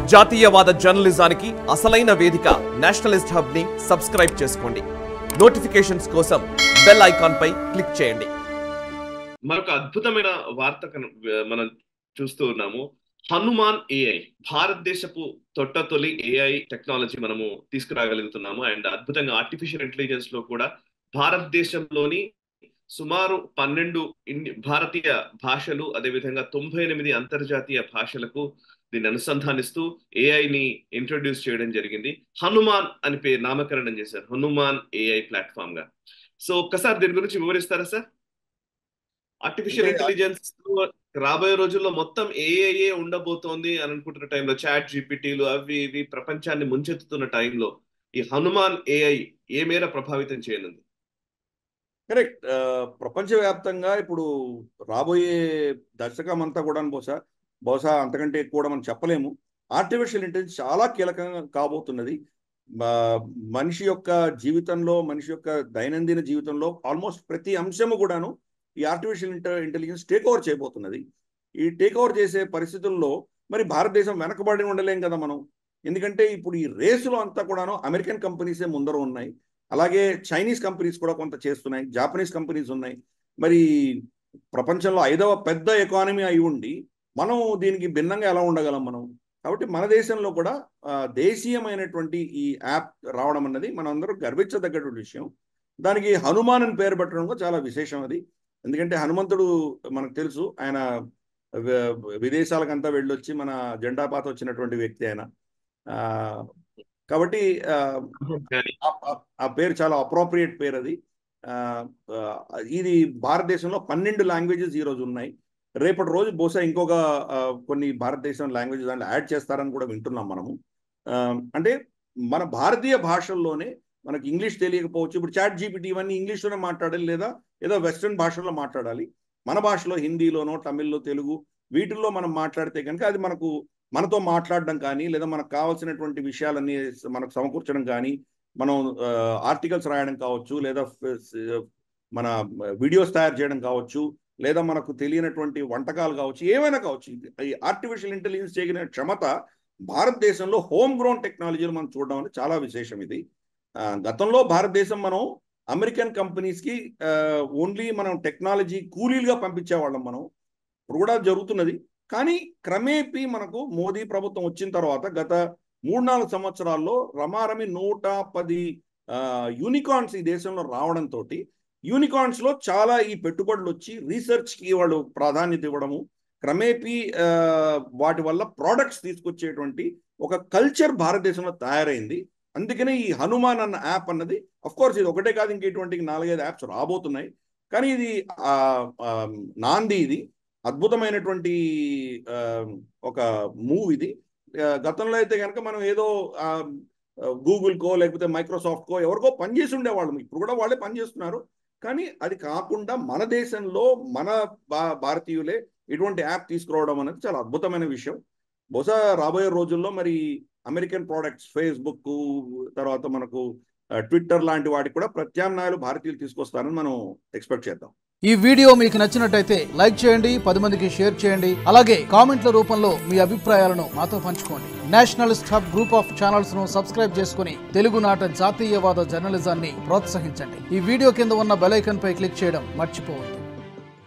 జాతీయవాద జర్నలిజానికి అసలైన వేదిక నేషనలిస్ట్ హబ్ ని సబ్స్క్రైబ్ చేసుకోండి నోటిఫికేషన్స్ కోసం బెల్ ఐకాన్ పై క్లిక్ చేయండి మరొక అద్భుతమైన వార్త కన- మనం చూస్తూ ఉన్నాము హనుమాన్ ఏఐ భారతదేశపు తొట్టతొలి ఏఐ టెక్నాలజీ మనము తీసుకురాగలుగుతున్నాము అండ్ అద్భుతంగా ఆర్టిఫిషియల్ ఇంటెలిజెన్స్ లో కూడా భారతదేశంలోని సుమారు పన్నెండు ఇన్ని భారతీయ భాషలు అదేవిధంగా తొంభై ఎనిమిది అంతర్జాతీయ భాషలకు దీన్ని అనుసంధానిస్తూ ఏఐని ఇంట్రొడ్యూస్ చేయడం జరిగింది హనుమాన్ అని పేరు నామకరణం చేశారు హనుమాన్ ఏఐ ప్లాట్ఫామ్ గా సో ఒక్కసారి దీని గురించి వివరిస్తారా సార్ ఆర్టిఫిషియల్ అంటే- ఇంటెలిజెన్స్ రాబోయే రోజుల్లో మొత్తం ఏఐఏ ఉండబోతోంది అని అనుకుంటున్న టైంలో చాట్ జీపీటీలు అవి ఇవి ప్రపంచాన్ని ముంచెత్తుతున్న టైంలో ఈ హనుమాన్ ఏఐ ఏ మేర ప్రభావితం చేయనుంది కరెక్ట్ ప్రపంచవ్యాప్తంగా ఇప్పుడు రాబోయే దశకం అంతా కూడా బహుశా బహుశా అంతకంటే ఎక్కువ కూడా మనం చెప్పలేము ఆర్టిఫిషియల్ ఇంటెలిజెన్స్ చాలా కీలకంగా కాబోతున్నది మ- మనిషి యొక్క జీవితంలో మనిషి యొక్క దైనందిన జీవితంలో ఆల్మోస్ట్ ప్రతి అంశము కూడాను ఈ ఆర్టిఫిషియల్ ఇంటెలిజెన్స్ టేక్ ఓవర్ చేయబోతున్నది ఈ టేక్ ఓవర్ చేసే పరిస్థితుల్లో మరి భారతదేశం వెనకబడి ఉండలేం కదా మనం ఎందుకంటే ఇప్పుడు ఈ రేసులో అంతా కూడాను అమెరికన్ కంపెనీసే ముందర ఉన్నాయి అలాగే చైనీస్ కంపెనీస్ కూడా కొంత చేస్తున్నాయి జాపనీస్ కంపెనీస్ ఉన్నాయి మరి ప్రపంచంలో ఐదవ పెద్ద ఎకానమీ అయి ఉండి మనం దీనికి భిన్నంగా ఎలా ఉండగలం మనం కాబట్టి మన దేశంలో కూడా ఆ, దేశీయమైనటువంటి ఈ యాప్ రావడం అన్నది మనం అందరూ గర్వించదగ్గటువంటి విషయం దానికి హనుమాన్ అని పేరు పెట్టడం కూడా చాలా విశేషం అది ఎందుకంటే హనుమంతుడు మనకు తెలుసు ఆయన వి- విదేశాలకంతా వెళ్ళొచ్చి మన జెండా పాత వచ్చినటువంటి వ్యక్తి ఆయన ఆ, కాబట్టి ఆ, ఆ- ఆ- ఆ పేరు చాలా అప్రోప్రియేట్ పేరు అది ఆ, ఆ, ఇది భారతదేశంలో పన్నెండు లాంగ్వేజెస్ ఈరోజు ఉన్నాయి రేపటి రోజు బహుశా ఇంకొక ఆ, కొన్ని భారతదేశం లాంగ్వేజెస్ దాంట్లో యాడ్ చేస్తారని కూడా వింటున్నాం మనము ఆ, అంటే మన భారతీయ భాషల్లోనే మనకి ఇంగ్లీష్ తెలియకపోవచ్చు ఇప్పుడు చాట్ జీపీటీ ఇవన్నీ ఇంగ్లీష్లోనే మాట్లాడాలి లేదా ఏదో వెస్ట్రన్ భాషలో మాట్లాడాలి మన భాషలో హిందీలోనో తమిళ్లో తెలుగు వీటిల్లో మనం మాట్లాడితే కనుక అది మనకు మనతో మాట్లాడడం కానీ లేదా మనకు కావాల్సినటువంటి విషయాలన్నీ మనకు సమకూర్చడం కానీ మనం ఆర్టికల్స్ రాయడం కావచ్చు లేదా ఫ- మన వీడియోస్ తయారు చేయడం కావచ్చు లేదా మనకు తెలియనటువంటి వంటకాలు కావచ్చు ఏమైనా కావచ్చు ఇది- ఈ ఆర్టిఫిషియల్ ఇంటెలిజెన్స్ చేయగలిగిన క్షమత భారతదేశంలో హోమ్ గ్రోన్ టెక్నాలజీలు మనం చూడడం అనేది చాలా విశేషం ఇది ఆ, గతంలో భారతదేశం మనం అమెరికన్ కంపెనీస్కి ఓన్లీ మనం టెక్నాలజీ కూలీలుగా పంపించేవాళ్ళం మనం ఇప్పుడు కూడా జరుగుతున్నది కానీ క్రమేపీ మనకు మోదీ ప్రభుత్వం వచ్చిన తర్వాత గత మూడు నాలుగు సంవత్సరాల్లో రమారమి నూట పది యూనికార్న్స్ ఈ దేశంలో రావడంతో యూనికార్న్స్ లో చాలా ఈ పెట్టుబడులు వచ్చి రీసెర్చ్ కి వాళ్ళు ప్రాధాన్యత ఇవ్వడము క్రమేపీ ఆ, వాటి వల్ల ప్రోడక్ట్స్ తీసుకొచ్చేటువంటి ఒక కల్చర్ భారతదేశంలో తయారైంది అందుకనే ఈ హనుమాన్ అన్న యాప్ అన్నది అఫ్ కోర్స్ ఇది ఒకటే కాదు ఇంకేటువంటి నాలుగైదు యాప్స్ రాబోతున్నాయి కానీ ఇది ఆ, ఆ, నాంది ఇది అద్భుతమైనటువంటి ఆ, ఒక మూవ్ ఇది ఆ, గతంలో అయితే కనుక మనం ఏదో ఆ, గూగుల్కో లేకపోతే మైక్రోసాఫ్ట్కో ఎవరికో పనిచేసి ఉండేవాళ్ళం ఇప్పుడు కూడా వాళ్ళే పనిచేస్తున్నారు కానీ అది కాకుండా మన దేశంలో మన భా భారతీయులే ఇటువంటి యాప్ తీసుకురావడం అనేది చాలా అద్భుతమైన విషయం బహుశా రాబోయే రోజుల్లో మరి అమెరికన్ ప్రోడక్ట్స్ ఫేస్బుక్ తర్వాత మనకు ఆ, ట్విట్టర్ లాంటి వాటికి కూడా ప్రత్యామ్నాయాలు భారతీయులు తీసుకొస్తారని మనం ఎక్స్పెక్ట్ చేద్దాం ఈ వీడియో మీకు నచ్చినట్టయితే లైక్ చేయండి పది మందికి షేర్ చేయండి అలాగే కామెంట్ల రూపంలో మీ అభిప్రాయాలను మాతో పంచుకోండి nationalist hub group of channels ను సబ్స్క్రైబ్ చేసుకుని తెలుగునాట జాతీయవాద జర్నలిజాన్ని ప్రోత్సహించండి ఈ వీడియో కింద ఉన్న బెల్ ఐకాన్ పై క్లిక్ చేయడం మర్చిపోవద్దు